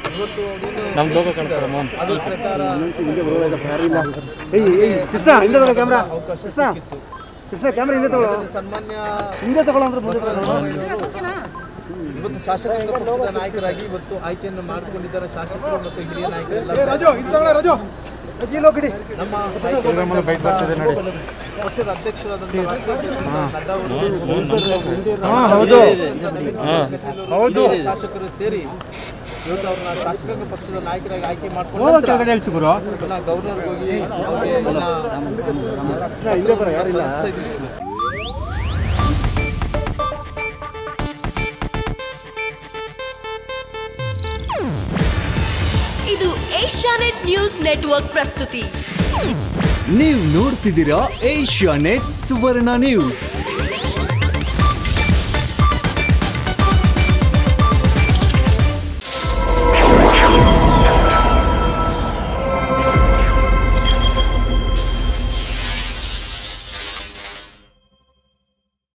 ಇವತ್ತು ನೀನು ನಮ್ಮ ಲೋಗೋ ಕಾಣ್ತಾರೆ ಮೋಹನ್ ಅದ್ರ ಪ್ರಕಾರ ಕೃಷ್ಣ ಹಿಂದೆ ತಗೊಳ್ಳೋ ಕ್ಯಾಮ್ರಾ ಅವಕಾಶ ಕೃಷ್ಣ ಸಿಕ್ಕಿತ್ತು ಕೃಷ್ಣ ಕ್ಯಾಮ್ರಾ ಹಿಂದೆ ತಗೊಳ್ಳೋ ಸನ್ಮಾನ್ಯ ಹಿಂದೆ ತಗೊಳ್ಳೋ ಅಂದ್ರೆ ಮುಂದೆ ತಗೊಳ್ಳೋ. ಇವತ್ತು ಶಾಸಕಾಂಗ ಪಕ್ಷದ ನಾಯಕರಾಗಿ ಇವತ್ತು ಆಯ್ಕೆಯನ್ನು ಮಾಡಿಕೊಂಡಿದ್ದಾರೆ ಶಾಸಕರು ಮತ್ತು ಹಿರಿಯ ನಾಯಕರೆಲ್ಲ ಅಜ್ಜಿ ಲೋಕಡಿ ನಮ್ಮ ಪಕ್ಷದ ಅಧ್ಯಕ್ಷರಾದಂಥ ರಾಷ್ಟ್ರೀಯ ನಡ್ಡಾ ಅವರು ಹೌದು ಹೌದು ಶಾಸಕರು ಸೇರಿ ಇವತ್ತು ಅವ್ರನ್ನ ಶಾಸಕಾಂಗ ಪಕ್ಷದ ನಾಯಕರಾಗಿ ಆಯ್ಕೆ ಮಾಡ್ಕೊಂಡು ನಂತರ ಪುನಃ ಗವರ್ನರ್ ಹೋಗಿ ಅವ್ರಿಗೆ ಎಲ್ಲ ಹಿಂದೆ ಬರೋ ಯಾರಿಲ್ಲ ಕಳಿಸ್ತಾ ಇದ್ವಿ. ಇದು ಏಷ್ಯಾನೆಟ್ ನ್ಯೂಸ್ ನೆಟ್ವರ್ಕ್ ಪ್ರಸ್ತುತಿ ನೀವು ನೋಡ್ತಿದ್ದೀರಾ ಏಷ್ಯಾ ನೆಟ್ ಸುವರ್ಣ ನ್ಯೂಸ್